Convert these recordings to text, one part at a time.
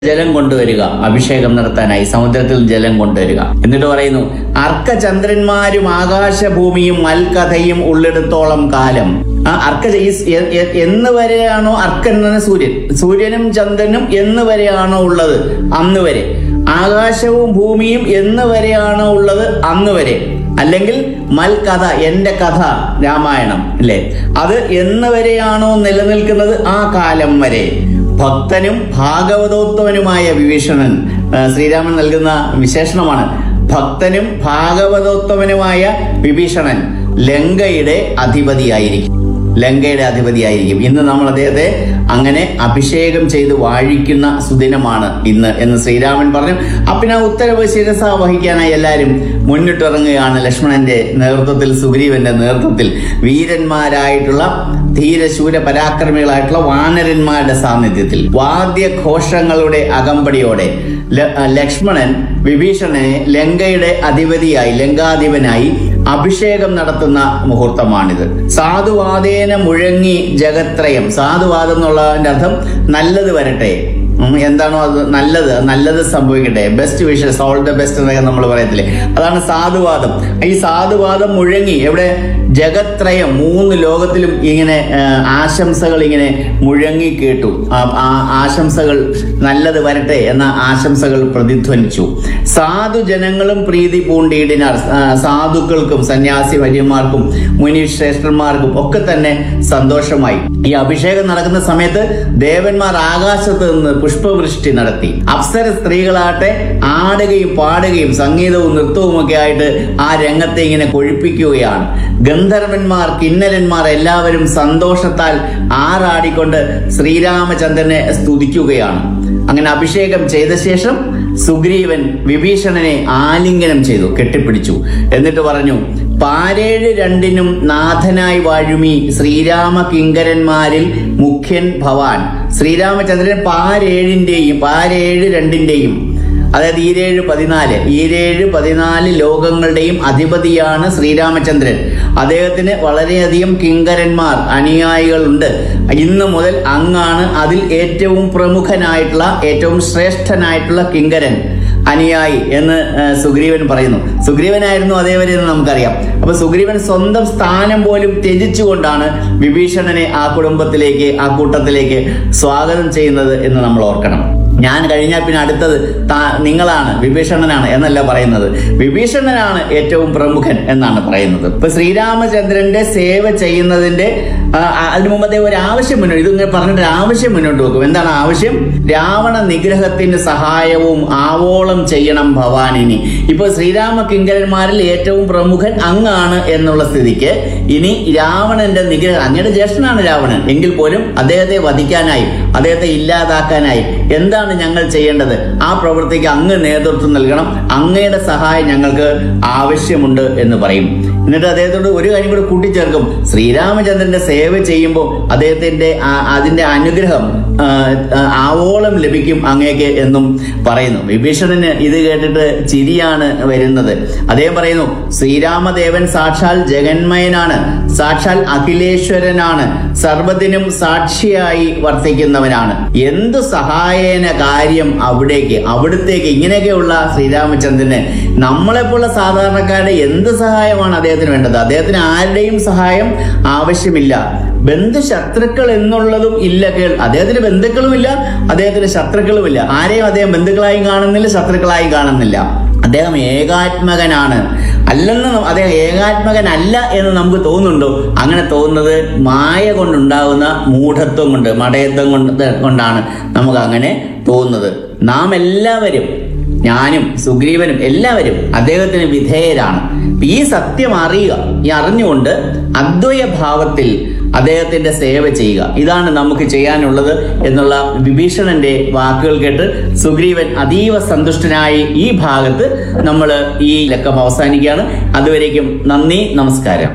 ജലം കൊണ്ടുവരിക അഭിഷേകം നടത്താനായി സമുദ്രത്തിൽ ജലം കൊണ്ടുവരിക എന്നിട്ട് പറയുന്നു അർക്കചന്ദ്രന്മാരും ആകാശഭൂമിയും മൽക്കഥയും ഉള്ളിടത്തോളം കാലം ആ അർക്ക ഈ സ് എ- എ- എന്ന് വരെയാണോ അർക്കൻ എന്ന് പറഞ്ഞാൽ സൂര്യൻ സൂര്യനും ചന്ദ്രനും എന്ന് വരെയാണോ ഉള്ളത് അന്ന് വരെ ആകാശവും ഭൂമിയും എന്ന് വരെയാണോ ഉള്ളത് അന്ന് വരെ അല്ലെങ്കിൽ മൽകഥ എന്റെ കഥ രാമായണം അല്ലേ അത് എന്ന് വരെയാണോ നിലനിൽക്കുന്നത് ആ കാലം വരെ ഭക്തനും ഭാഗവതോത്തമനുമായ വിഭീഷണൻ ആ, ശ്രീരാമൻ നൽകുന്ന വിശേഷണമാണ് ഭക്തനും ഭാഗവതോത്തമനുമായ വിഭീഷണൻ ലങ്കയുടെ അധിപതിയായിരിക്കും ലങ്കയുടെ അധിപതിയായിരിക്കും ഇന്ന് നമ്മൾ അദ്ദേഹത്തെ അങ്ങനെ അഭിഷേകം ചെയ്ത് വാഴിക്കുന്ന സുദിനമാണ് ഇന്ന് എന്ന് ശ്രീരാമൻ പറഞ്ഞു അപ്പിന ഉത്തരവ് ശിരസ വഹിക്കാനായി എല്ലാവരും മുന്നിട്ടിറങ്ങുകയാണ് ലക്ഷ്മണന്റെ നേതൃത്വത്തിൽ സുഗ്രീവന്റെ നേതൃത്വത്തിൽ വീരന്മാരായിട്ടുള്ള ധീരശൂര പരാക്രമികളായിട്ടുള്ള വാനരന്മാരുടെ സാന്നിധ്യത്തിൽ വാദ്യഘോഷങ്ങളുടെ അകമ്പടിയോടെ ല- ലക്ഷ്മണൻ വിഭീഷണനെ ലങ്കയുടെ അധിപതിയായി ലങ്കാധിപനായി അഭിഷേകം നടത്തുന്ന മുഹൂർത്തമാണിത് സാധുവാദേന മുഴങ്ങി ജഗത്രയം സാധുവാദം എന്നുള്ളതിന്റെ അർത്ഥം നല്ലത് വരട്ടെ ഉം, എന്താണോ അത് നല്ലത് നല്ലത് സംഭവിക്കട്ടെ best wishes all the best എന്നൊക്കെ നമ്മൾ പറയത്തില്ലേ അതാണ് സാധുവാദം ഈ സാധുവാദം മുഴങ്ങി എവിടെ ജഗത്രയം മൂന്ന് ലോകത്തിലും ഇങ്ങനെ ആ, ആശംസകൾ ഇങ്ങനെ മുഴങ്ങി കേട്ടു ആ- ആ ആശംസകൾ നല്ലത് വരട്ടെ എന്ന ആശംസകൾ പ്രതിധ്വനിച്ചു സാധു ജനങ്ങളും പ്രീതി പൂണ്ടിയിടിനാർ ആ, സാധുക്കൾക്കും സന്യാസി വര്യന്മാർക്കും മുനി ശ്രേഷ്ഠന്മാർക്കും ഒക്കെ തന്നെ സന്തോഷമായി ഈ അഭിഷേകം നടക്കുന്ന സമയത്ത് ദേവന്മാർ ആകാശത്ത് നിന്ന് പുഷ്പവൃഷ്ടി നടത്തി അപ്സര സ്ത്രീകളാട്ടെ ആടുകയും പാടുകയും സംഗീതവും നൃത്തവും ഒക്കെ ആയിട്ട് ആ രംഗത്തെ ഇങ്ങനെ കൊഴിപ്പിക്കുകയാണ് ഗന്ധർവന്മാർ കിന്നരന്മാർ എല്ലാവരും സന്തോഷത്താൽ ആറാടിക്കൊണ്ട് ശ്രീരാമചന്ദ്രനെ സ്തുതിക്കുകയാണ് അങ്ങനെ അഭിഷേകം ചെയ്ത ശേഷം സുഗ്രീവൻ വിഭീഷണനെ ആലിംഗനം ചെയ്തു കെട്ടിപ്പിടിച്ചു എന്നിട്ട് പറഞ്ഞു പാരേഴ് രണ്ടിനും നാഥനായി വാഴുമി ശ്രീരാമ കിങ്കരന്മാരിൽ മുഖ്യൻ ഭവാൻ ശ്രീരാമചന്ദ്രൻ പാരേഴിന്റെയും പാരേഴ് രണ്ടിന്റെയും അതായത് ഈരേഴ് പതിനാല് ഈരേഴ് പതിനാല് ലോകങ്ങളുടെയും അധിപതിയാണ് ശ്രീരാമചന്ദ്രൻ അദ്ദേഹത്തിന് വളരെയധികം കിങ്കരന്മാർ അനുയായികളുണ്ട് ഇന്ന് മുതൽ അങ്ങാണ് അതിൽ ഏറ്റവും പ്രമുഖനായിട്ടുള്ള ഏറ്റവും ശ്രേഷ്ഠനായിട്ടുള്ള കിങ്കരൻ അനുയായി എന്ന് ആ, സുഗ്രീവൻ പറയുന്നു സുഗ്രീവനായിരുന്നു അതേവരെ എന്ന് നമുക്കറിയാം അപ്പൊ സുഗ്രീവൻ സ്വന്തം സ്ഥാനം പോലും ത്യജിച്ചുകൊണ്ടാണ് വിഭീഷണനെ ആ കുടുംബത്തിലേക്ക് ആ കൂട്ടത്തിലേക്ക് സ്വാഗതം ചെയ്യുന്നത് എന്ന് നമ്മൾ ഓർക്കണം ഞാൻ കഴിഞ്ഞാൽ പിന്നെ അടുത്തത് താ- നിങ്ങളാണ് വിഭീഷണനാണ് എന്നല്ല പറയുന്നത് വിഭീഷണനാണ് ഏറ്റവും പ്രമുഖൻ എന്നാണ് പറയുന്നത് ഇപ്പൊ ശ്രീരാമചന്ദ്രന്റെ സേവ ചെയ്യുന്നതിന്റെ ആ, ആ, അതിനു മുമ്പ് അദ്ദേഹം ഒരു ആവശ്യം മുന്നോട്ട് ഇതിങ്ങനെ പറഞ്ഞിട്ട് ഒരു ആവശ്യം മുന്നോട്ട് വെക്കും എന്താണ് ആവശ്യം രാവണ നിഗ്രഹത്തിന് സഹായവും ആവോളം ചെയ്യണം ഭവാനിനി ഇപ്പൊ ശ്രീരാമ കിങ്കരന്മാരിൽ ഏറ്റവും പ്രമുഖൻ അങ്ങാണ് എന്നുള്ള സ്ഥിതിക്ക് ഇനി രാവണന്റെ നിഗ്രഹം അങ്ങയുടെ ജ്യേഷ്ഠനാണ് രാവണൻ എങ്കിൽ പോലും അദ്ദേഹത്തെ വധിക്കാനായി അദ്ദേഹത്തെ ഇല്ലാതാക്കാനായി എന്താണ് ഞങ്ങൾ ചെയ്യേണ്ടത് ആ പ്രവൃത്തിക്ക് അങ്ങ് നേതൃത്വം നൽകണം അങ്ങയുടെ സഹായം ഞങ്ങൾക്ക് ആവശ്യമുണ്ട് എന്ന് പറയും എന്നിട്ട് അദ്ദേഹത്തോട് ഒരു കാര്യം കൂടി കൂട്ടിച്ചേർക്കും ശ്രീരാമചന്ദ്രന്റെ സേവ ചെയ്യുമ്പോൾ അദ്ദേഹത്തിന്റെ ആ- അതിന്റെ അനുഗ്രഹം ആ, ആ, ആവോളം ലഭിക്കും അങ്ങേക്ക് എന്നും പറയുന്നു വിഭീഷണന് ഇത് കേട്ടിട്ട് ചിരിയാണ് വരുന്നത് അദ്ദേഹം പറയുന്നു ശ്രീരാമദേവൻ സാക്ഷാൽ ജഗന്മയനാണ് സാക്ഷാൽ അഖിലേശ്വരനാണ് സർവത്തിനും സാക്ഷിയായി വർത്തിക്കുന്നവനാണ് എന്തു സഹായേന കാര്യം അവിടേക്ക് അവിടത്തേക്ക് ഇങ്ങനെയൊക്കെയുള്ള ശ്രീരാമചന്ദ്രന് നമ്മളെപ്പോലുള്ള സാധാരണക്കാരുടെ എന്ത് സഹായമാണ് അദ്ദേഹത്തിന് വേണ്ടത് അദ്ദേഹത്തിന് ആരുടെയും സഹായം ആവശ്യമില്ല ബന്ധു ശത്രുക്കൾ എന്നുള്ളതും ഇല്ല കേൾ അദ്ദേഹത്തിന് ബന്ധുക്കളുമില്ല അദ്ദേഹത്തിന് ശത്രുക്കളുമില്ല ആരെയും അദ്ദേഹം ബന്ധുക്കളായും കാണുന്നില്ല ശത്രുക്കളായും കാണുന്നില്ല അദ്ദേഹം ഏകാത്മകനാണ് അല്ലെന്ന് ന- അദ്ദേഹം ഏകാത്മകനല്ല എന്ന് നമുക്ക് തോന്നുന്നുണ്ടോ അങ്ങനെ തോന്നുന്നത് മായ കൊണ്ടുണ്ടാകുന്ന മൂഢത്വം കൊണ്ട് മടയത്വം കൊണ്ട് കൊണ്ടാണ് നമുക്ക് അങ്ങനെ തോന്നുന്നത് നാം എല്ലാവരും ഞാനും സുഗ്രീവനും എല്ലാവരും അദ്ദേഹത്തിന് വിധേയരാണ് ഈ സത്യം അറിയുക ഈ അറിഞ്ഞുകൊണ്ട് അദ്വയ ഭാവത്തിൽ അദ്ദേഹത്തിന്റെ സേവ ചെയ്യുക ഇതാണ് നമുക്ക് ചെയ്യാനുള്ളത് എന്നുള്ള വിഭീഷണന്റെ വാക്കുകൾ കേട്ട് സുഗ്രീവൻ അതീവ സന്തുഷ്ടനായി ഈ ഭാഗത്ത് നമ്മൾ ഈ ലക്കം അവസാനിക്കുകയാണ് അതുവരേക്കും നന്ദി നമസ്കാരം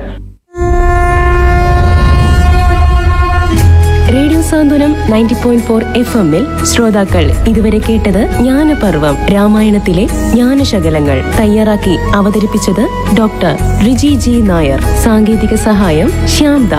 radio Santhwanam ninety point four F എമ്മിൽ ശ്രോതാക്കൾ ഇതുവരെ കേട്ടത് ജ്ഞാനപർവം രാമായണത്തിലെ ജ്ഞാനശകലങ്ങൾ തയ്യാറാക്കി അവതരിപ്പിച്ചത് ഡോക്ടർ റിജി ജി നായർ സാങ്കേതിക സഹായം ശ്യാം ദാസ്